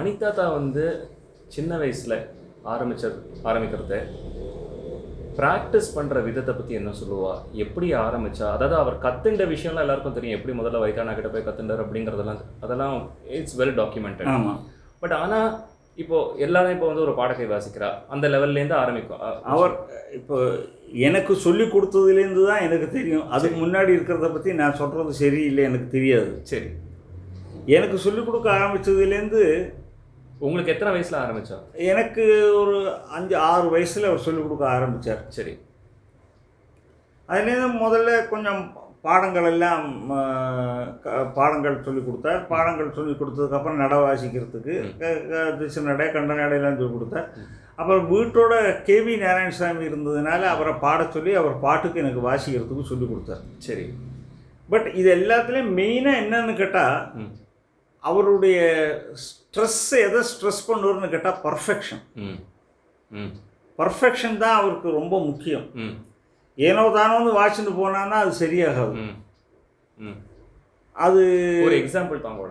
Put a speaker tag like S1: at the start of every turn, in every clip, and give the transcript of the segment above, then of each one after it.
S1: மணிதாத்தா வந்து சின்ன வயசுல ஆரம்பிச்ச ஆரம்பிக்கிறது ப்ராக்டிஸ் பண்ற விதத்தை பத்தி என்ன சொல்லுவா எப்படி ஆரம்பிச்சா அதாவது அவர் கத்துண்ட விஷயம்லாம் எல்லாருக்கும் தெரியும் எப்படி முதல்ல வைத்தானா கிட்ட போய் கத்துண்டார் அப்படிங்கிறதெல்லாம் அதெல்லாம் இட்ஸ் வெல் டாக்குமெண்டட்
S2: ஆமாம்
S1: பட் ஆனா இப்போ எல்லாரும் இப்போ வந்து ஒரு பாடக்கை வாசிக்கிறா அந்த லெவல்ல இருந்து ஆரம்பிக்கும் அ-
S2: அவர் இப்போ எனக்கு சொல்லி கொடுத்ததுலேருந்து தான் எனக்கு தெரியும் அதுக்கு முன்னாடி இருக்கிறத பற்றி நான் சொல்கிறது சரியில்லை எனக்கு தெரியாது
S1: சரி
S2: எனக்கு சொல்லிக் கொடுக்க ஆரம்பித்ததுலேருந்து
S1: உங்களுக்கு எத்தனை வயசுல ஆரம்பிச்சா
S2: எனக்கு ஒரு அஞ்சு ஆறு வயசில் அவர் சொல்லிக் கொடுக்க ஆரம்பித்தார்
S1: சரி
S2: அதுலேருந்து முதல்ல கொஞ்சம் பாடங்கள் எல்லாம் ஆ, க- பாடங்கள் சொல்லி கொடுத்தார் பாடங்கள் சொல்லி கொடுத்ததுக்கப்புறம் நட வாசிக்கிறதுக்கு க- க- திசை நடை கண்ட நடையெல்லாம் சொல்லி கொடுத்தார் அப்புறம் வீட்டோட கேவி நாராயணசாமி இருந்ததுனால அவரை பாடச் சொல்லி அவர் பாட்டுக்கு எனக்கு வாசிக்கிறதுக்கு சொல்லி கொடுத்தார்
S1: சரி
S2: பட் இது எல்லாத்துலேயும் மெயினாக என்னன்னு கேட்டால்
S1: ம்
S2: அவருடைய ஸ்ட்ரெஸ் எதை ஸ்ட்ரெஸ் பண்ணுவார்னு கேட்டால் பர்ஃபெக்ஷன்
S1: ம் ம்
S2: பர்ஃபெக்ஷன் தான் அவருக்கு ரொம்ப முக்கியம்
S1: ம்
S2: ஏனோ தானோன்னு வாசிட்டு போனான்னா அது சரியாகாது
S1: ம் ம்
S2: அது
S1: ஒரு எக்ஸாம்பிள் தான் கூட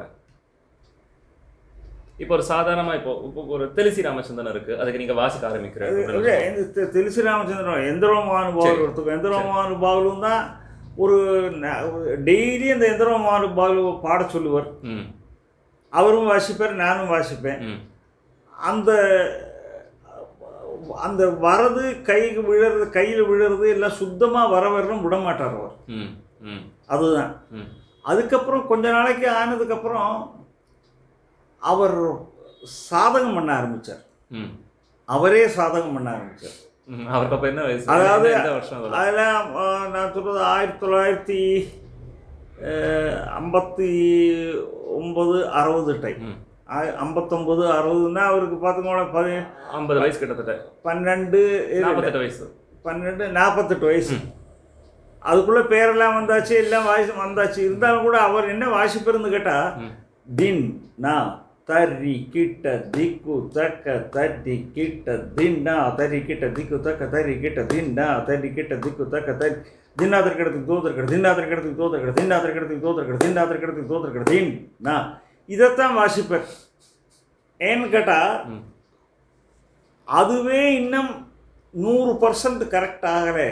S1: இப்போ ஒரு சாதாரணமா இப்போ இப்போ ஒரு தெலிசி ராமச்சந்திரன் இருக்கு அதுக்கு நீங்க வாசிக்க ஆரம்பிக்கிற
S2: இல்ல, இந்த தெ- தெலுசு ராமச்சந்திரன் எந்திரமானுபாவல் ஒருத்தர் எந்திரமானுபாவலும் தான் ஒரு டெய்லி அந்த எந்திரமானுபாவல் பாட சொல்லுவார்
S1: ம்
S2: அவரும் வாசிப்பார் நானும் வாசிப்பேன்
S1: ம்
S2: அந்த அந்த வரது கைக்கு விழுறது கையில் விழுறது எல்லாம் சுத்தமாக வர வரணும் விட மாட்டார் அவர்
S1: ம் ம்
S2: அதுதான்
S1: ம்
S2: அதுக்கப்புறம் கொஞ்ச நாளைக்கு ஆனதுக்கப்புறம் அவர் சாதகம் பண்ண ஆரம்பித்தார்
S1: ம்
S2: அவரே சாதகம் பண்ண ஆரம்பித்தார்
S1: ம். அவருக்கு அப்ப என்ன வயசு
S2: அதாவது
S1: எந்த வருஷம் அதெல்லாம்?
S2: அதெல்லாம் ஆ, நான் சொல்கிறது ஆயிரத்தி தொள்ளாயிரத்தி அஹ், ஐம்பத்தி ஒம்பது அறுபது டைம்
S1: ம்.
S2: ஐம்பத்தொம்பது அறுபதுன்னா அவருக்கு பார்த்துக்கோங்க பதி
S1: ஐம்பது வயசு கிட்டத்தட்ட
S2: பன்னெண்டு இல்ல,
S1: நாற்பத்தெட்டு வயசு
S2: பன்னெண்டு நாற்பத்தெட்டு வயசு அதுக்குள்ளே பேரெல்லாம் வந்தாச்சு எல்லாம் வாசி வந்தாச்சு இருந்தாலும் கூட அவர் என்ன வாசிப்பிருந்து கேட்டால்
S1: ம்.
S2: தின் நா தரி கிட்ட திக்கு தக்க தரி கிட்ட தின்னா தரி கிட்ட திக்கு தக்க தரி கிட்ட தின்னா தரி கிட்ட திக்கு தக்க தரி தின்னாதர் கிடத்துக்கு தோதர் கிட தின்னாதர் கிடத்துக்கு தோதர் கிட தின்னாதர் கிடத்துக்கு தோதர் கிட தின்னாதர் கிடத்துக்கு தோதர் கிட தின் நா இதைத்தான் வாசிப்பேன் ஏன்னு கேட்டால்
S1: ம்.
S2: அதுவே இன்னும் நூறு பர்சன்ட் கரெக்ட் ஆகலை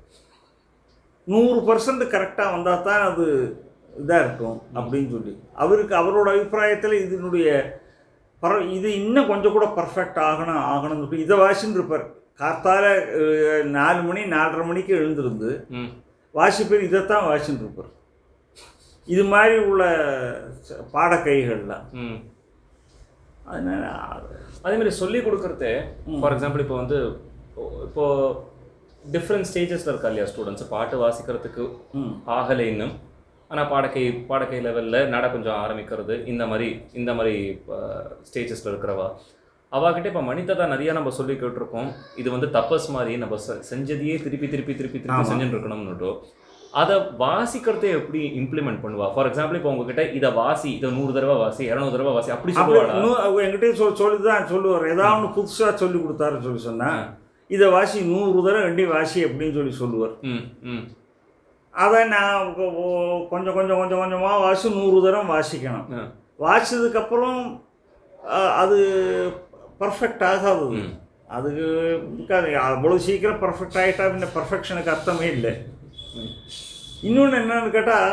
S2: நூறு பர்சன்ட் கரெக்டாக வந்தால் தான் அது இதாக இருக்கும் அப்படின்னு சொல்லி அவருக்கு அவரோட அபிப்பிராயத்தில் இதனுடைய பர இது இன்னும் கொஞ்சம் கூட பர்ஃபெக்ட் ஆகணும் ஆகணும்னு சொல்லி இதை வாசின்னு இருப்பார் காத்தால அஹ், நாலு மணி நாலரை மணிக்கு எழுந்திருந்து
S1: ம்
S2: வாசிப்பேர் இதைத்தான் வாசின்னு இருப்பார் இது மாதிரி உள்ள ச- பாடக்கைகள்லாம்
S1: ம்
S2: அதனால
S1: அதே மாதிரி சொல்லி கொடுக்கறது ஃபார் எக்ஸாம்பிள் இப்போ வந்து இப்போ டிஃப்ரெண்ட் ஸ்டேஜஸ்ல இருக்கா இல்லையா ஸ்டூடெண்ட்ஸ் பாட்டு வாசிக்கிறதுக்கு
S2: ம்
S1: ஆகலை இன்னும் ஆனால் பாடக்கை பாடக்கை லெவலில் நட கொஞ்சம் ஆரம்பிக்கிறது இந்த மாதிரி இந்த மாதிரி ஸ்டேஜஸில் இருக்கிறவா அவாகிட்ட இப்போ மனிததா நிறையா நம்ம சொல்லி கேட்டிருக்கோம் இது வந்து தப்பஸ் மாதிரி நம்ம செ- செஞ்சதையே திருப்பி திருப்பி திருப்பி திருப்பி
S2: ஆமா.
S1: செஞ்சுட்டு இருக்கணும்னுட்டோ அதை வாசிக்கிறதை எப்படி இம்ப்ளிமெண்ட் பண்ணுவா ஃபார் எக்ஸாம்பிள் இப்போ உங்ககிட்ட இதை வாசி இதை நூறு தடவை வாசி இரநூறு தடவை வாசி அப்படி
S2: அப்படி
S1: சொல்லுவாளா
S2: இன்னும் அவங்க என்கிட்டயும் சொல் சொல்லி தான் சொல்லுவார் ஏதாவது ஒன்று புதுசாக சொல்லி கொடுத்தாருன்னு சொல்லி சொன்னால் இதை வாசி நூறு தடவை ரெண்டி வாசி அப்படின்னு சொல்லி சொல்லுவார்
S1: ம் ம்
S2: அதை நான் கொ- கொ- கொஞ்சம் கொஞ்சம் கொஞ்சம் கொஞ்சமாக வாசி நூறு தடவை வாசிக்கணும்
S1: ஆ.
S2: வாசிச்சதுக்கப்புறம் அஹ், அது பர்ஃபெக்ட் ஆகாது அது.
S1: ம்.
S2: அதுக்கு இருக்காது அவ்வளோ சீக்கிரம் பர்ஃபெக்ட் ஆகிட்டா பின்ன பர்ஃபெக்ஷனுக்கு அர்த்தமே இல்லை இன்னொன்று என்னன்னு கேட்டால்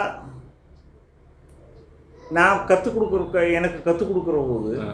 S2: நான் கற்றுக் கொடுக்குற எனக்கு கற்றுக் கொடுக்குற போது
S1: ஆ.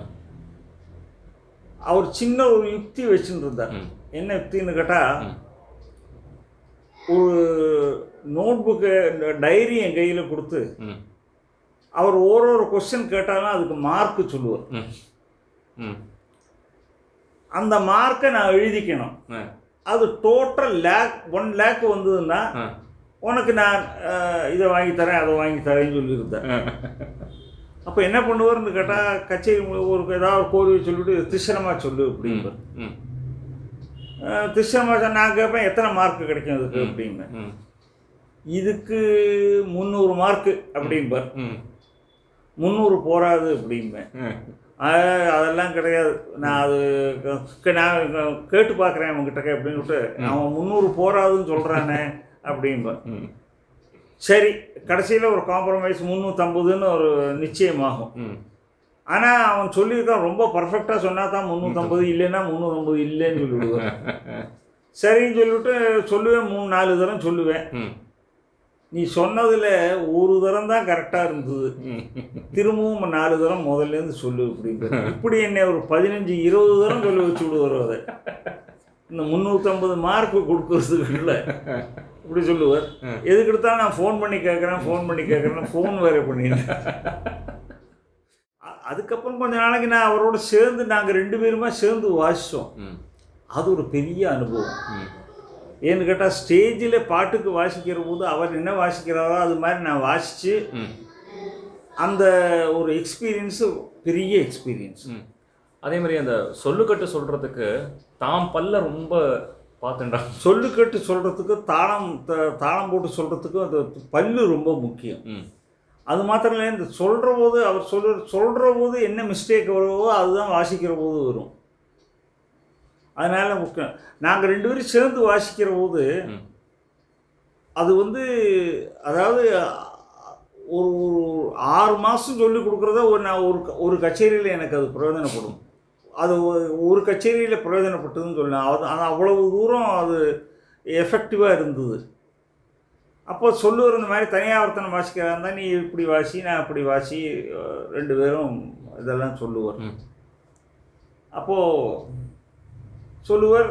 S2: அவர் சின்ன ஒரு யுக்தி வச்சுட்டு இருந்தார்
S1: ம்.
S2: என்ன யுக்தின்னு கேட்டால்
S1: ம்.
S2: ஒரு நோட்புக்கு டைரி என் கையில் கொடுத்து
S1: ம்
S2: அவர் ஒரு ஒரு கொஸ்டின் கேட்டாலும் அதுக்கு மார்க்கு சொல்லுவார்
S1: ம் ம்
S2: அந்த மார்க்கை நான் எழுதிக்கணும்
S1: ஆ
S2: அது டோட்டல் லேக் ஒன் லேக் வந்ததுன்னா
S1: ஆ
S2: உனக்கு நான் அஹ், இதை வாங்கி தரேன் அதை வாங்கி தரேன்னு சொல்லியிருந்தேன் அப்போ என்ன பண்ணுவார்னு கேட்டால் கச்சேரி மு- ஒரு ஏதாவது ஒரு கோரியை சொல்லிவிட்டு திசனமாக சொல்லு அப்படிம்பார்
S1: ம்
S2: திசனமாக நான் கேட்பேன் எத்தனை மார்க் கிடைக்கும் அதுக்கு அப்படின்னு
S1: ம்
S2: இதுக்கு முந்நூறு மார்க்கு அப்படிம்பார்
S1: ம்
S2: முந்நூறு போராது அப்படிம்பேன்
S1: ம்
S2: அஹ், அதெல்லாம் கிடையாது நான் அது க- நான் கேட்டு பார்க்குறேன் அவங்ககிட்ட அப்படின்னு சொல்லிட்டு அவன் முந்நூறு போராதுன்னு சொல்கிறானே அப்படிம்பேன்
S1: ம்
S2: சரி கடைசியில் ஒரு காம்ப்ரமைஸ் முந்நூற்றம்பதுன்னு ஒரு நிச்சயமாகும்
S1: ம்
S2: ஆனால் அவன் சொல்லியிருக்கான் ரொம்ப பர்ஃபெக்டாக சொன்னா தான் முந்நூற்றம்பது இல்லைன்னா முந்நூற்றம்பது இல்லைன்னு சொல்லிவிடுவேன் சரின்னு சொல்லிவிட்டு சொல்லுவேன் மூணு நாலு தரம் சொல்லுவேன்
S1: ம்
S2: நீ சொன்னதில் ஒரு தரம் தான் கரெக்டாக இருந்தது
S1: ம்
S2: திரும்பவும் நாலு தரம் முதல்லேருந்து சொல்லு இப்படிங்கிற இப்படி என்னை ஒரு பதினஞ்சு இருபது தரம் சொல்லி வச்சு விடுவார் அதை இந்த முந்நூற்றம்பது மார்க் கொடுக்கறதுக்குள்ள இப்படி சொல்லுவார் எதுக்கு எடுத்தாலும் நான் ஃபோன் பண்ணி கேட்குறேன் ஃபோன் பண்ணி கேட்குறேன் ஃபோன் வேறு பண்ணிடுறேன் அ- அதுக்கப்புறம் கொஞ்ச நாளைக்கு நான் அவரோட சேர்ந்து நாங்கள் ரெண்டு பேருமே சேர்ந்து வாசித்தோம்
S1: ம்
S2: அது ஒரு பெரிய அனுபவம்
S1: ம்
S2: ஏன்னு கேட்டால் ஸ்டேஜில் பாட்டுக்கு வாசிக்கிற போது அவர் என்ன வாசிக்கிறாரோ அது மாதிரி நான் வாசித்து
S1: ம்
S2: அந்த ஒரு எக்ஸ்பீரியன்ஸு பெரிய எக்ஸ்பீரியன்ஸ்
S1: ம் அதே மாதிரி அந்த சொல்லுக்கட்டு சொல்கிறதுக்கு தாம் பல்ல ரொம்ப பார்த்துண்டா
S2: சொல்லுக்கட்டு சொல்கிறதுக்கு தாளம் த- தாளம் போட்டு சொல்கிறதுக்கு அந்த பல்லு ரொம்ப முக்கியம்
S1: ம்
S2: அது மாத்திரம் இல்லை இந்த சொல்கிற போது அவர் சொல்ற சொல்கிற போது என்ன மிஸ்டேக் வருவோ அதுதான் வாசிக்கிற போது வரும் அதனால் முக்கியம் நாங்கள் ரெண்டு பேரும் சேர்ந்து வாசிக்கிற போது
S1: ம்
S2: அது வந்து அதாவது ஒரு ஒரு ஆறு மாதம் சொல்லி கொடுக்குறத ஒரு நான் ஒரு க- ஒரு கச்சேரியில் எனக்கு அது பிரயோஜனப்படும் அது ஒரு- ஒரு கச்சேரியில் பிரயோஜனப்பட்டதுன்னு சொல்லலாம் அது அது அவ்வளவு தூரம் அது எஃபெக்டிவாக இருந்தது அப்போ சொல்லுவார் இந்த மாதிரி தனியாவர்த்தனை வாசிக்கிறதா இருந்தால் நீ இப்படி வாசி நான் இப்படி வாசி அஹ் ரெண்டு பேரும் இதெல்லாம் சொல்லுவார்
S1: ம்
S2: அப்போது சொல்லுவார்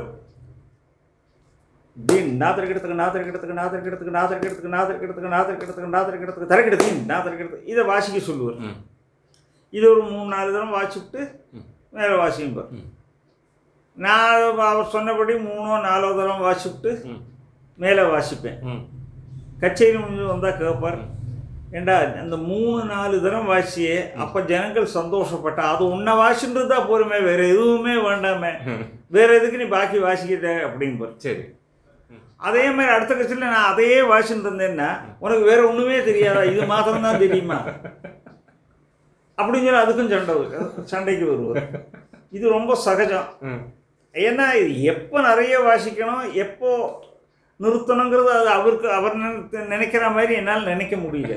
S2: தீன் நாத்திரக்கிடத்துக்கு நாத்திரக்கிடத்துக்கு நாத்திரக்கிடத்துக்கு நாத்திரக்கிடத்துக்கு நாத்திரக்கிடத்துக்கு நாத்திரக்கிடத்துக்கு நாத்திரக்கிடத்துக்கு தரக்கிடத்தீன் நாத்திரக்கிடத்துக்கு இதை வாசிக்க சொல்லுவார்
S1: ம்
S2: இது ஒரு மூணு நாலு தரம் வாசிவிட்டு
S1: ம்.
S2: மேலே வாசிப்பார்
S1: ம்.
S2: நான் அதை அவர் சொன்னபடி மூணோ நாலோ தரம் வாசிவிட்டு
S1: ம்
S2: மேலே வாசிப்பேன்
S1: ம்
S2: கச்சேரி முடிஞ்சு வந்தால் கேட்பார் ஏண்டா அந்த மூணு நாலு தரம் வாசியே அப்போ ஜனங்கள் சந்தோஷப்பட்டா அது உன்னை வாசின்றது தான் போருமே வேற எதுவுமே வேண்டாமே வேற எதுக்கு நீ பாக்கி வாசிக்கிட்ட அப்படிம்பார்
S1: சரி
S2: அதே மாதிரி அடுத்த கட்சியில் நான் அதையே வாசின்னு இருந்தேன்னா உனக்கு வேற ஒன்றுமே தெரியாதா இது மாத்திரம் தான் தெரியுமா அப்படின்னு சொல்லி அதுக்கும் சண்டை வரு- சண்டைக்கு வருவார் இது ரொம்ப சகஜம்
S1: ம்
S2: ஏன்னா இது எப்போ நிறைய வாசிக்கணும் எப்போ நிறுத்தணுங்கிறது அது அவருக்கு அவர் நினை- நினைக்கிற மாதிரி என்னால் நினைக்க முடியல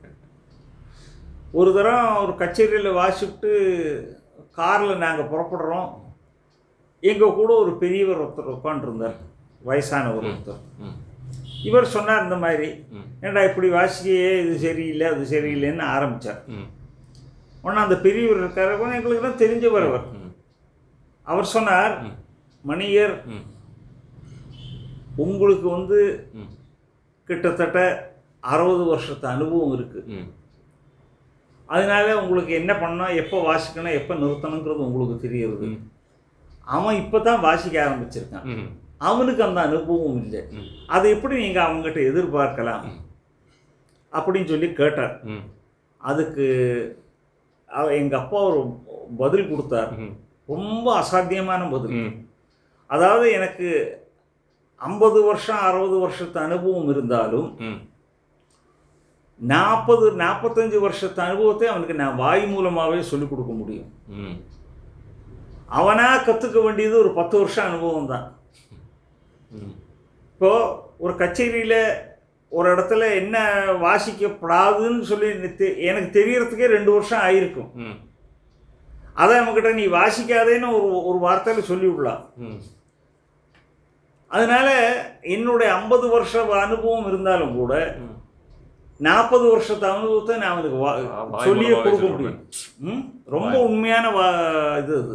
S2: ஒரு தரம் ஒரு கச்சேரியில் வாசிட்டு காரில் நாங்கள் புறப்படுறோம் எங்கள் கூட ஒரு பெரியவர் ஒருத்தர் உட்காந்துருந்தார் வயசானவர் ஒருத்தர்
S1: ம்
S2: இவர் சொன்னார் இந்த மாதிரி
S1: ம்
S2: ஏன்டா இப்படி வாசிக்கையே இது சரியில்லை அது சரியில்லைன்னு ஆரம்பித்தார்
S1: ம்
S2: உடனே அந்த பெரியவர் இருக்கார் கொஞ்சம் எங்களுக்குலாம் தெரிஞ்சவர் அவர்
S1: ம்
S2: அவர் சொன்னார்
S1: ம்.
S2: மணியர்
S1: ம்
S2: உங்களுக்கு வந்து
S1: ம்
S2: கிட்டத்தட்ட அறுபது வருஷத்து அனுபவம் இருக்குது
S1: ம்
S2: அதனால உங்களுக்கு என்ன பண்ணணும் எப்போ வாசிக்கணும் எப்போ நிறுத்தணுங்கிறது உங்களுக்கு தெரியுது
S1: ம்
S2: அவன் இப்போ தான் வாசிக்க ஆரம்பிச்சிருக்கான்
S1: ம்
S2: அவனுக்கு அந்த அனுபவம் இல்லை
S1: ம்
S2: அதை எப்படி நீங்கள் அவங்ககிட்ட எதிர்பார்க்கலாம்
S1: ம்.
S2: அப்படின்னு சொல்லி கேட்டார்
S1: ம்
S2: அதுக்கு அவ எங்கள் அப்பா ஒரு பதில் கொடுத்தார்
S1: ம்
S2: ரொம்ப அசாத்தியமான பதில்
S1: ம்
S2: அதாவது எனக்கு ஐம்பது வருஷம் அறுபது வருஷத்து அனுபவம் இருந்தாலும்
S1: ம்
S2: நாற்பது நாற்பத்தஞ்சு வருஷத்து அனுபவத்தை அவனுக்கு நான் வாய் மூலமாகவே சொல்லிக் கொடுக்க முடியும்
S1: ம்
S2: அவனாக கற்றுக்க வேண்டியது ஒரு பத்து வருஷம் அனுபவம் தான்
S1: ம்
S2: இப்போது ஒரு கச்சேரியில் ஒரு இடத்துல என்ன வாசிக்கப்படாதுன்னு சொல்லி எனக்கு தெ- எனக்கு தெரியறதுக்கே ரெண்டு வருஷம் ஆயிருக்கும்
S1: ம்
S2: அதை நம்மக்கிட்ட நீ வாசிக்காதேன்னு ஒரு ஒரு வார்த்தையில் சொல்லி விடலாம்
S1: ம்
S2: அதனால என்னுடைய ஐம்பது வருஷ அனுபவம் இருந்தாலும் கூட
S1: ம்.
S2: நாற்பது வருஷத்து அனுபவத்தை நான் அவனுக்கு வா
S1: ஆ, வாய்
S2: சொல்லியே
S1: மூலமாவே
S2: கொடுக்க
S1: சொல்லிக்
S2: முடியும் ம்? ரொம்ப உண்மையான வா இது அது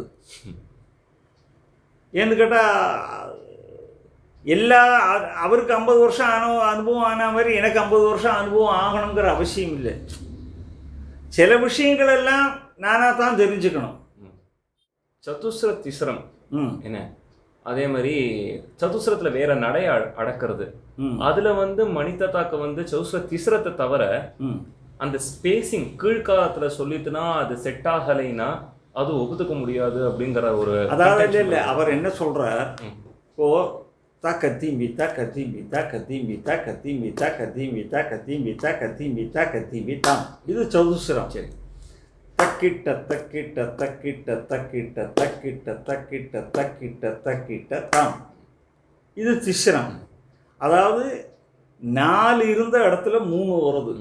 S2: ஏன்னு கேட்டால் எல்லா அ- அவருக்கு ஐம்பது வருஷம் அனு அனுபவம் ஆன மாதிரி எனக்கு ஐம்பது வருஷம் அனுபவம் ஆகணுங்கிற அவசியம் இல்லை சில விஷயங்கள் எல்லாம் நானாக தான் தெரிஞ்சுக்கணும்
S1: சதுஸ்ர திஸ்ரம்
S2: ம்
S1: என்ன அதே மாதிரி சதுஸ்ரத்துல வேற நடை அ- அடக்கிறது
S2: ம்
S1: அதுல வந்து மணித்தத்தாக்கு வந்து சதுஸ்ர திஸ்ரத்தை தவிர
S2: ம்
S1: அந்த ஸ்பேசிங் கீழ்காலத்துல சொல்லிட்டுனா அது செட் ஆகலைன்னா அது ஒப்புத்துக்க முடியாது அப்படிங்கிற ஒரு
S2: அதாவது இல்லை இல்லை அவர் என்ன சொல்றார்
S1: ம்.
S2: இப்போ தக்க தீம்பி தக்க தீம்பி தக்க தீம்பி தக்க தீம்பி தக்க தீம்பி தக்க தீம்பி தக்க தீம்பி தக்க தீம்பி தாம் இது சதுசுரம்
S1: சரி
S2: தக்கிட்ட தக்கிட்ட தக்கிட்ட தக்கிட்ட தக்கிட்ட தக்கிட்ட தக்கிட்ட தக்கிட்ட தாம் இது திஸ்ரம் அதாவது நாலு இருந்த இடத்துல மூணு வருது
S1: ம்.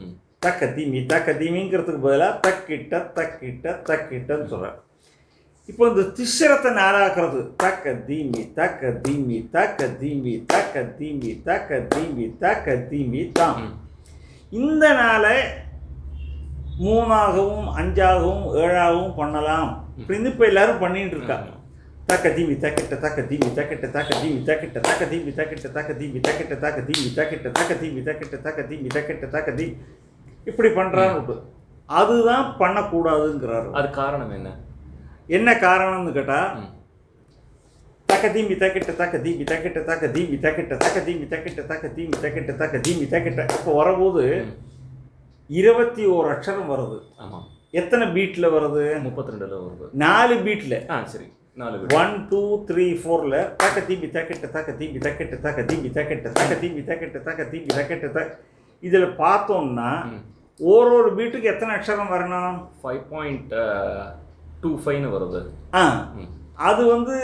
S2: தக்க தீமி தக்க தீமிங்கிறதுக்கு பதிலாக தக்கிட்ட தக்கிட்ட தக்கிட்டன்னு சொல்கிறார் இப்போ இந்த திஸ்ரத்தை நாளாக்குறது தக்க தீமி தக்க தீமி தக்க தீமி தக்க தீமி தக்க தீமி தக்க தீமி தாம்
S1: ம்.
S2: இந்த நாளை மூணாகவும் அஞ்சாகவும் ஏழாகவும் பண்ணலாம் இப்படின்னு இப்போ எல்லாரும் பண்ணிட்டு இருக்கா தக்க தீமி தக்கிட்ட தக்க தீமி தக்கிட்ட தக்க தீமி தக்கிட்ட தக்க தீமி தக்கிட்ட தக்க தீமி தக்கிட்ட தக்க தீமி தக்கிட்ட தக்க தீமி தக்கிட்ட தக்க தீமி தக்கிட்ட தக்க தீமி இப்படி பண்ணுறான்னு அதுதான் பண்ணக்கூடாதுங்கிறாரு
S1: அது காரணம் என்ன
S2: என்ன காரணம்னு கேட்டால்
S1: ம்.
S2: தக்க தீமி தக்கிட்ட தக்க தீமி தக்கிட்ட தக்க தீமி தக்கிட்ட தக்க தீமி தக்கிட்ட தக்க தீமி தக்கிட்ட தக்க தீமி தக்கிட்ட இப்போ வரும்போது
S1: ம்.
S2: இருபத்தி ஓரு அக்ஷரம் வருது
S1: ஆமா
S2: எத்தனை பீட்டில் வருது
S1: முப்பத்தி ரெண்டுல வருது
S2: நாலு பீட்டில்
S1: ஆ சரி நாலு வீடு
S2: ஒன் டூ த்ரீ ஃபோரில் தக்க தீம்பி தக்கிட்ட தக்க தீம்பி தக்கிட்ட தக்க தீம்பி தக்கிட்ட தக்க தீம்பி தக்கிட்ட தக்க தீம்பி தக்கிட்ட தக் இதில் பார்த்தோம்னா
S1: ம்.
S2: ஒரு ஒரு பீட்டுக்கு எத்தனை அக்ஷரம் வரணும்
S1: ஃபைவ் பாயிண்ட் டூ ஃபைவ்னு வருது
S2: ஆ
S1: ம்.
S2: அது வந்து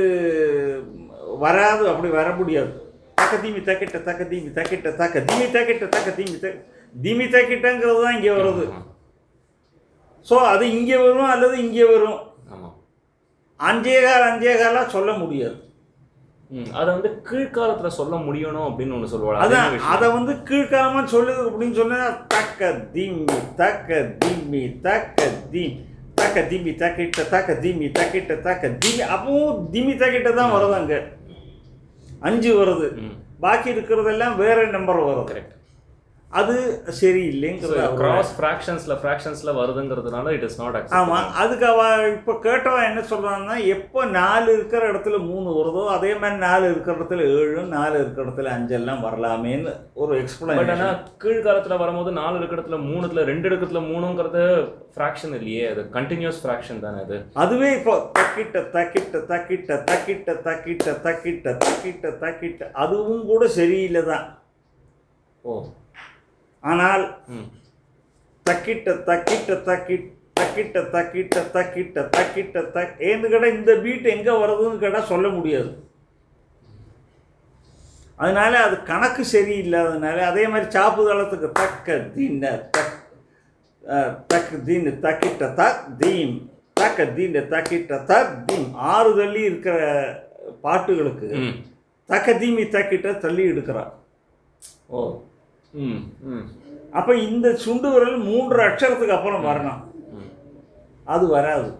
S2: வராது அப்படி வர முடியாது தக்க தீமி தக்கிட்ட தக்க தீமி தக்கிட்ட தக்க தீமி தக்கிட்ட தக்க தீமி தக்க தீமி தக்கிட்டங்கிறது தான் இங்கே வருது
S1: ஆமா.
S2: ஸோ அது இங்கே வரும் அல்லது இங்கே வரும்
S1: ஆமா
S2: அஞ்சே கால் அஞ்சே காலாக சொல்ல முடியாது
S1: ம் அதை வந்து கீழ்காலத்துல சொல்ல முடியணும் அப்படின்னு ஒன்று சொல்லுவாங்க அது
S2: அதான்
S1: என்ன விஷயம்?
S2: அதை வந்து கீழ்காலமா சொல்லுது அப்படின்னு சொன்னா தக்க தீமி தக்க தீமி தக்க தீம் தக்க தீமி தக்கிட்ட தக்க தீமி தக்கிட்ட தக்க தீமி அப்பவும் தீமி தக்கிட்ட தான் வருது அங்க அஞ்சு வருது
S1: ம்
S2: பாக்கி இருக்கிறதெல்லாம் வேற நம்பர் வருது
S1: கரெக்ட்
S2: அது சரியில்லைங்கிறது அவரோட-
S1: கிராஸ் ஃப்ராக்ஷன்ஸ்ல ஃப்ராக்ஷன்ஸ்ல வருதுங்கிறதுனால இட் இஸ் நாட்
S2: ஆமா அதுக்கு அவ இப்போ கேட்டவன் என்ன சொல்றான்னா எப்போ நாலு இருக்கிற இடத்துல மூணு வருதோ அதே மாதிரி நாலு இருக்கிற இடத்துல ஏழு நாலு இருக்கிற இடத்துல அஞ்செல்லாம் வரலாமேன்னு ஒரு
S1: பட்
S2: எக்ஸ்பிளைன்
S1: ஆனா கீழ்காலத்துல வரும்போது நாலு இருக்கிறதுல மூணுத்துல ரெண்டு இருக்கிறதுல மூணுங்கிறது ஃப்ராக்ஷன் இல்லையே அது கண்டினியூஸ் ஃப்ராக்ஷன் தானே அது
S2: அதுவே இப்போ தக்கிட்ட தக்கிட்ட தக்கிட்ட தக்கிட்ட தக்கிட்ட தக்கிட்ட தக்கிட்ட தக்கிட்ட அதுவும் கூட சரியில்லை தான்
S1: ஓ
S2: ஆனால்
S1: ம்
S2: தக்கிட்ட தக்கிட்ட தக்கிட் தக்கிட்ட தக்கிட்ட தக்கிட்ட தக்கிட்ட தக் ஏன்னு கேட்டால் இந்த பீட் எங்கே வருதுன்னு கேட்டால் சொல்ல முடியாது அதனால அது கணக்கு சரியில்லாதனால அதே மாதிரி சாப்பு தளத்துக்கு தக்க தீன தக் அஹ், தக் தீன் தக்கிட்ட தக் தீம் தக்க தீன தக்கிட்ட தக் தீம் ஆறு தள்ளி இருக்கிற பாட்டுகளுக்கு
S1: ம்
S2: தக்க தீமி தக்கிட்ட தள்ளி எடுக்கிறா
S1: ஓ ம் ம்
S2: அப்போ இந்த சுண்டு விரல் மூன்று அக்ஷரத்துக்கு அப்புறம் வரணும்
S1: ம்
S2: அது வராது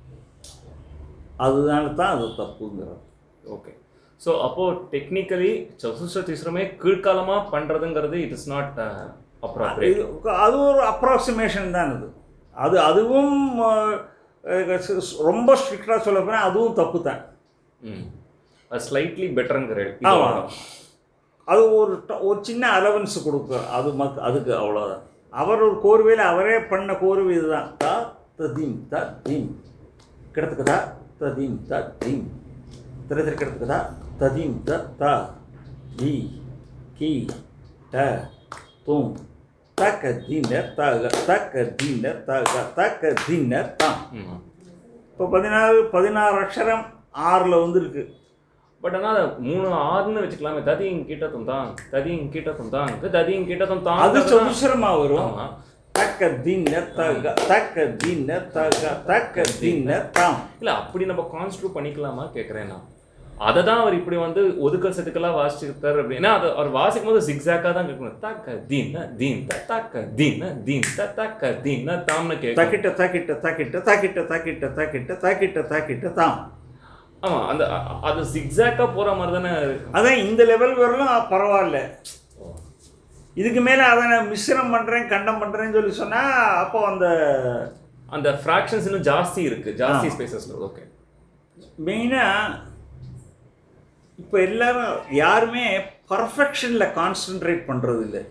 S2: அதனால தான் அது தப்புங்கிறது
S1: ஓகே ஸோ அப்போ டெக்னிக்கலி சதுஷ்ட திசுரமே கீழ்காலமா பண்றதுங்கிறது இட் இஸ் நாட் அப்ராப்ரியேட்
S2: இது அது ஒரு அப்ராக்சிமேஷன் தான் இது அது அதுவும் அஹ், ஸ்- ரொம்ப ஸ்ட்ரிக்டாக சொல்ல போனால் அதுவும் தப்பு தான்
S1: ம் அது ஸ்லைட்லி பெட்டருங்கிற
S2: ஆமாம் அது ஒரு ட- ஒரு சின்ன அலவன்ஸ் கொடுக்க அது மத் அதுக்கு அவ்வளோதான் அவர் ஒரு கோர்வையில் அவரே பண்ண கோர்வை இதுதான் தா ததீம் த தீம் கிடத்துக்குதா ததீம் த தீம் திரு திரு கிடத்துக்குதா ததீம் த த தி கி ட தும் தக்க தீன தக தக்க தீன தக தக்க தீன தாம்
S1: ம்
S2: இப்போ பதினாறு பதினாறு அக்ஷரம் ஆறில் வந்துருக்கு
S1: பட் ஆனால் மூணு ஆறுன்னு வச்சுக்கலாமே ததியும் கீட்டத்தும் தான் ததியும் கீட்டத்தும் தான் ததியும் கீட்டத்தும் தான்
S2: அது சதுசரமாக வரும்
S1: ஆமா
S2: தக்க தின்ன தக தக்க தின்ன தக தக்க தின்ன தாம்
S1: இல்ல அப்படி நம்ம கான்ஸ்ட்ரூட் பண்ணிக்கலாமா கேட்குறேன் நான் அதை தான் அவர் இப்படி வந்து ஒதுக்கல் செதுக்கெல்லாம் வாசிச்சிருக்காரு அப்படின்னா அது அவர் வாசிக்கும் போது சிக்ஸாக்காக தான் கேட்கணும் தக்க தீன தீன் த தக்க தீன தீன் த தக்க தீன தாம்னு கேட்கும்
S2: தக்கிட்ட தக்கிட்ட தக்கிட்ட தக்கிட்ட தக்கிட்ட தக்கிட்ட தக்கிட்ட தக்கிட்ட தாம்
S1: ஆமா அந்த அ- அது சிக்ஸாக்கா போற மாதிரி தானே இருக்கு
S2: அதான் இந்த லெவல் வரலாம் பரவாயில்ல இதுக்கு மேலே அதை நான் மிஸ்ரம் பண்ணுறேன் கண்டம் பண்ணுறேன்னு சொல்லி சொன்னால் அப்போ அந்த
S1: அந்த ஃப்ராக்ஷன்ஸ் இன்னும் ஜாஸ்தி இருக்கு ஜாஸ்தி ஸ்பேசஸ்ல ஓகே
S2: மெயினாக இப்போ எல்லாரும் யாருமே பர்ஃபெக்ஷனில் கான்சென்ட்ரேட் பண்ணுறது இல்லை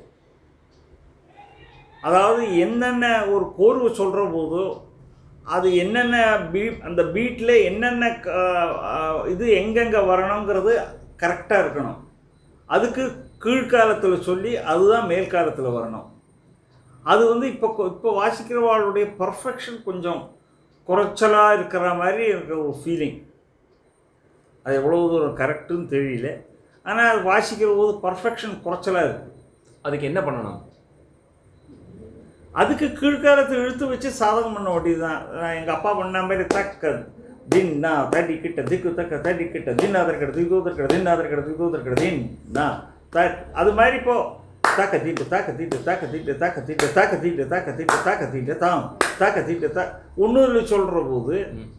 S2: அதாவது என்னென்ன ஒரு கோர்வு சொல்கிற போதோ அது என்னென்ன பீ அந்த பீட்டில் என்னென்ன க- ஆஹ் இது எங்கெங்கே வரணுங்கிறது கரெக்டாக இருக்கணும் அதுக்கு கீழ்காலத்தில் சொல்லி அதுதான் மேல் காலத்தில் வரணும் அது வந்து இப்போ கொ- இப்போ வாசிக்கிறவாளுடைய பர்ஃபெக்ஷன் கொஞ்சம் குறைச்சலாக இருக்கிற மாதிரி இருக்கிற ஒரு ஃபீலிங் அது எவ்வளோ தூரம் கரெக்டுன்னு தெரியல ஆனால் அது வாசிக்கிற போது பர்ஃபெக்ஷன் குறைச்சலாக இருக்குது
S1: அதுக்கு என்ன பண்ணணும்
S2: அதுக்கு கீழ்காலத்தை இழுத்து வச்சு சாதகம் பண்ண வேண்டியது தான் எங்கள் அப்பா பண்ண மாதிரி தக்க தின்னா தடி கிட்ட திக்கு தக்க தடி கிட்ட தின்னாதர் கிட்ட திக்கு கிட்ட தின்னாதர் கிட்ட திக்கு கிட்ட தின் நான் தக் அது மாதிரி இப்போ தாக்க தீட்டு தாக்க தீட்டு தாக்க தீட்டு தாக்க தீட்டு தாக்க தீட்டு தாக்க தீட்டு தாக்க தீட்டு தாம் தாக்க தீட்டு தா ஒன்று சொல்கிற போது
S1: ம்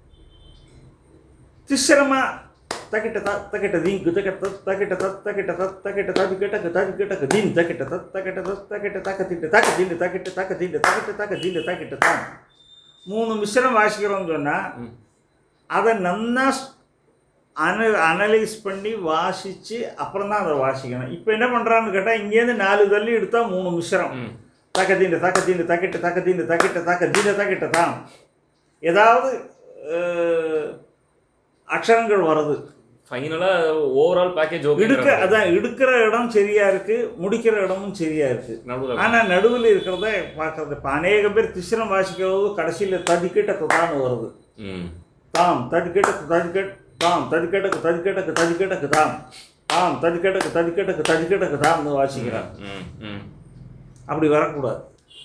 S2: திசரமா தக்கிட்ட த தக்கிட்ட தீங்கு தக்கிட்ட தக்கிட்ட த தக்கிட்ட த தக்கிட்ட தது கிட்டக்கு தது கிட்டக்கு தீன் தக்கிட்ட த தக்கிட்ட த தக்கிட்ட தாக்க தீண்டு தாக்க தீண்டு தக்கிட்ட தாக்க தீண்டு தக்கிட்ட தாக்க தீண்டு தக்கிட்ட தான் மூணு மிஸ்ரம் வாசிக்கிறோம்னு சொன்னால்
S1: ம்
S2: அதை நன்னா அன அனலைஸ் பண்ணி வாசித்து அப்புறம் தான் அதை வாசிக்கணும் இப்போ என்ன பண்ணுறான்னு கேட்டால் இங்கேருந்து நாலு தள்ளி எடுத்தால் மூணு மிஸ்ரம்
S1: ம்
S2: தாக்க தீண்டு தாக்க தீண்டு தக்கிட்ட தாக்க தீண்டு தக்கிட்ட தாக்க தீண்ட தாக்கிட்ட தான் ஏதாவது அஹ், அக்ஷரங்கள் வருது
S1: ஃபைனலாக ஓவரால் பேக்கேஜ்
S2: இடுக்க
S1: ஓகே
S2: அதான் எடுக்கிற இடம் சரியா இருக்கு முடிக்கிற இடமும் சரியா இருக்கு
S1: நடுவில்
S2: ஆனா நடுவில் இருக்கிறத பார்க்கறது இப்போ அநேக பேர் திசிரம் வாசிக்கிறது கடைசியில் ததிக்கிட்ட தான் வருது
S1: ம்
S2: தாம் ததிக்கிட்டக்கு ததிக்கட் தாம் ததிக்கட்டக்கு ததிக்கட்டக்கு ததிக்கட்டக்கு தாம் தாம் ததிக்கட்டக்கு ததிக்கட்டக்கு ததிக்கட்டக்கு தாம்னு வாசிக்கிறான்
S1: ம் ம்
S2: அப்படி வரக்கூடாது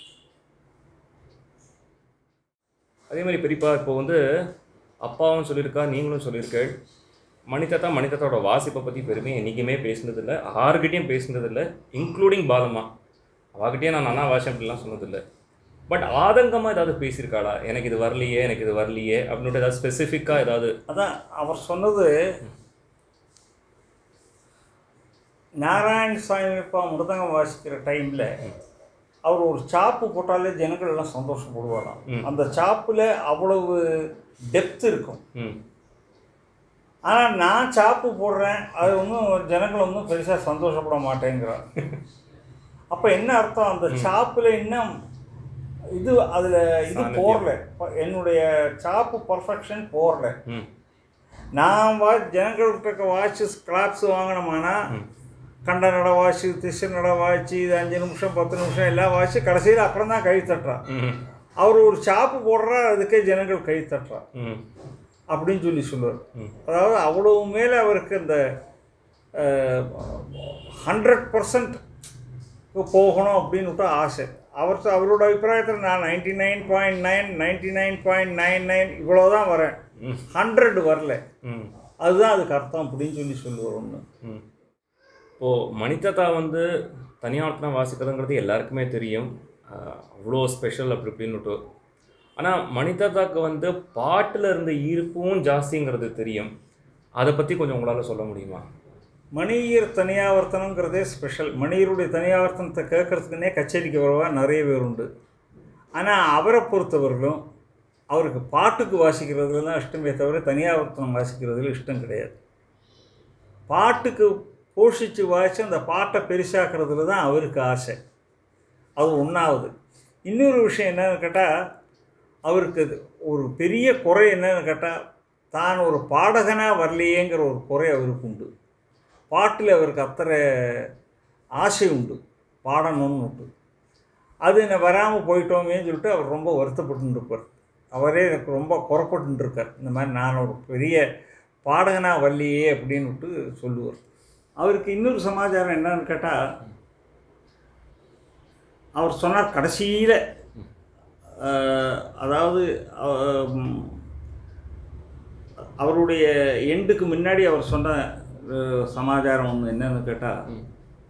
S1: அதே மாதிரி பெரியப்பா இப்போ வந்து அப்பாவும் சொல்லியிருக்கா நீங்களும் சொல்லியிருக்கேள் மணித்தத்தா மணித்தத்தோட வாசிப்பை பற்றி பெருமை என்றைக்குமே பேசினதில்லை யாருக்கிட்டையும் பேசினதில்லை இன்க்ளூடிங் பாலம்மா அவகிட்டயே நான் நானா வாசம் அப்படிலாம் சொன்னதில்லை பட் ஆதங்கமாக ஏதாவது பேசியிருக்காளா எனக்கு இது வரலையே எனக்கு இது வரலையே அப்படின்ட்டு ஏதாவது ஸ்பெசிஃபிக்காக ஏதாவது
S2: அதான் அவர் சொன்னது நாராயண சாமி அப்பா மிருதங்கம் வாசிக்கிற டைமில் அவர் ஒரு சாப்பு போட்டாலே ஜனங்கள் எல்லாம் சந்தோஷப்படுவாராம்
S1: ம்.
S2: அந்த சாப்பில் அவ்வளவு டெப்த் இருக்கும்
S1: ம்
S2: ஆனால் நான் சாப்பு போடுறேன் அது ஒன்றும் ஜனங்கள் ஒன்றும் பெருசாக சந்தோஷப்பட மாட்டேங்கிறார் அப்போ என்ன அர்த்தம் அந்த சாப்பில் இன்னும் இது அதில் இது
S1: சாநித்தியம்.
S2: போடல ப- என்னுடைய சாப்பு பர்ஃபெக்ஷன் போடல
S1: ம்
S2: நான் வா ஜனங்கள்கிட்ட வாட்சு கிளாப்ஸ் வாங்கினோமானா
S1: ம்.
S2: கண்ட நட வாட்சு திசை நட வாட்சு இது அஞ்சு நிமிஷம் பத்து நிமிஷம் எல்லாம் வாட்சு கடைசியில் அப்புறம் தான் கை தட்டுறான்
S1: ம்
S2: அவர் ஒரு சாப்பு போடுறா அதுக்கே ஜனங்கள் கை தட்டுறான்
S1: ம்
S2: அப்படின்னு சொல்லி சொல்லுவார்
S1: ம்
S2: அதாவது அவ்வளவு மேலே அவருக்கு அந்த ஹண்ட்ரட் பர்சன்ட் போகணும் அப்படின்னு ஆசை அவர் அவரோட அபிப்பிராயத்தில் நான் ninety nine point nine ninety nine point nine nine இவ்வளோ தான் வரேன்
S1: ம்
S2: ஹண்ட்ரட் வரல
S1: ம்
S2: அதுதான் அதுக்கு அர்த்தம் அப்படின்னு சொல்லி சொல்லுவார் ஒன்று
S1: ம் இப்போது மணித்தத்தா வந்து தனியார்த்தனம் வாசிக்கிறதுங்கிறது எல்லாருக்குமே தெரியும் ஆஹ் அவ்வளோ ஸ்பெஷல் அப்படி இப்படின்னுட்டு ஆனால் மணித்தத்தாக்கு வந்து பாட்டில் இருந்த ஈர்ப்பும் ஜாஸ்திங்கிறது தெரியும் அதை பற்றி கொஞ்சம் உங்களால் சொல்ல முடியுமா
S2: மணியர் தனியாவர்த்தனங்கிறதே ஸ்பெஷல் மணியருடைய தனியாவர்த்தனத்தை கேட்கறதுக்குன்னே கச்சேரிக்கு வரவா நிறைய பேர் உண்டு ஆனால் அவரை பொறுத்தவரையிலும் அவருக்கு பாட்டுக்கு வாசிக்கிறதுல தான் இஷ்டமே தவிர தனியாவர்த்தனம் வாசிக்கிறதுல இஷ்டம் கிடையாது பாட்டுக்கு போஷித்து வாசித்து அந்த பாட்டை பெருசாக்குறதுல தான் அவருக்கு ஆசை அது ஒன்றாவது இன்னொரு விஷயம் என்னன்னு கேட்டால் அவருக்கு அது ஒரு பெரிய குறை என்னன்னு கேட்டால் தான் ஒரு பாடகனாக வரலையேங்கிற ஒரு குறை அவருக்கு உண்டு பாட்டில் அவருக்கு அத்தனை ஆசை உண்டு பாடணும்னு உண்டு அது என்ன வராமல் போயிட்டோமேன்னு சொல்லிட்டு அவர் ரொம்ப வருத்தப்பட்டு இருப்பார் அவரே எனக்கு ரொம்ப குறப்பட்டு இருக்கார் இந்த மாதிரி நான் ஒரு பெரிய பாடகனாக வரலையே அப்படின்னுட்டு சொல்லுவார் அவருக்கு இன்னொரு சமாச்சாரம் என்னன்னு கேட்டால் அவர் சொன்னார் கடைசியில் அதாவது அஹ், ம், அவருடைய எண்டுக்கு முன்னாடி அவர் சொன்ன அஹ், சமாச்சாரம் ஒன்று என்னன்னு கேட்டால்
S1: ம்.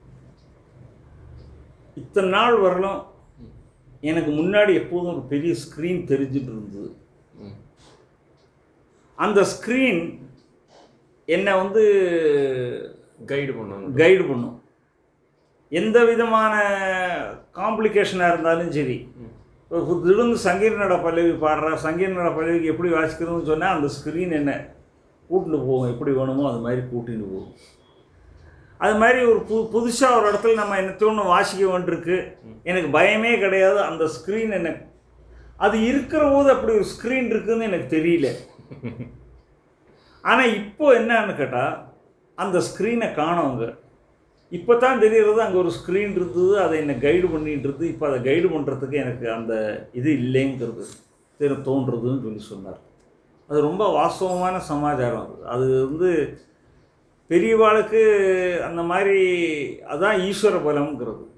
S2: இத்தனை நாள் வரலும் எனக்கு முன்னாடி எப்போதும் ஒரு பெரிய ஸ்க்ரீன் தெரிஞ்சுட்டு இருந்தது
S1: ம்
S2: அந்த ஸ்க்ரீன் என்னை வந்து
S1: கைடு பண்ணணும்
S2: கைடு பண்ணும் எந்த விதமான காம்ப்ளிகேஷனாக இருந்தாலும் சரி
S1: ம்.
S2: இப்போ திடீர்னு சங்கீர் நட பல்லவி பாடுறா சங்கீர் நட பல்லவிக்கு எப்படி வாசிக்கிறதுன்னு சொன்னால் அந்த ஸ்க்ரீன் என்ன கூட்டிட்டு போகும் எப்படி வேணுமோ அது மாதிரி கூட்டிட்டு போகும் அது மாதிரி ஒரு பு புதுசாக ஒரு இடத்துல நம்ம என்னத்தோன்னு வாசிக்க வேண்டியிருக்கு எனக்கு பயமே கிடையாது அந்த ஸ்க்ரீன் என்ன அது இருக்கிற போது அப்படி ஒரு ஸ்க்ரீன் இருக்குதுன்னு எனக்கு தெரியல ஆனால் இப்போ என்னன்னு கேட்டால் அந்த ஸ்க்ரீனை காணவங்க இப்போ தான் தெரியறது அங்கே ஒரு ஸ்க்ரீன் இருந்தது அதை என்னை கைடு பண்ணிட்டு இருந்து இப்போ அதை கைடு பண்ணுறதுக்கு எனக்கு அந்த இது இல்லைங்கிறது தெரி தோன்றுறதுன்னு சொல்லி சொன்னார் அது ரொம்ப வாஸ்தவமான சமாச்சாரம் அது அது வந்து பெரியவாளுக்கு அந்த மாதிரி அதான் ஈஸ்வர பலம்ங்கிறது